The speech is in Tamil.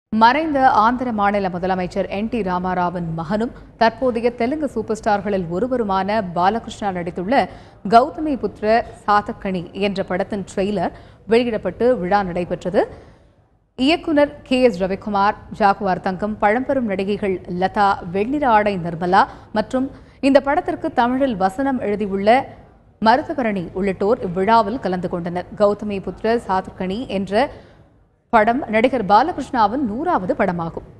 மறைந்த ஆந்திர மாநில முதலமைச்சர் என் டி ராமாராவின் மகனும் தற்போதைய தெலுங்கு சூப்பர் ஸ்டார்களில் ஒருவருமான பாலகிருஷ்ணா நடித்துள்ள கௌதமி புத்திர சாதக்கணி என்ற படத்தின் ட்ரெய்லர் வெளியிடப்பட்டு விழா நடைபெற்றது இயக்குனர் K S Ravikumar Jaguar Thangam பழம்பெரும் நடிகைகள் லதா வெண்ணிற ஆடை நிர்மலா மற்றும் இந்த படத்திற்கு தமிழில் வசனம் எழுதியுள்ள மருதபரணி உள்ளிட்டோர் இவ்விழாவில் கலந்து கொண்டனர் கௌதமி புத்திர சாதுக்கணி என்ற படம் நடிகர் பாலகிருஷ்ணாவின் நூறாவது படமாகும்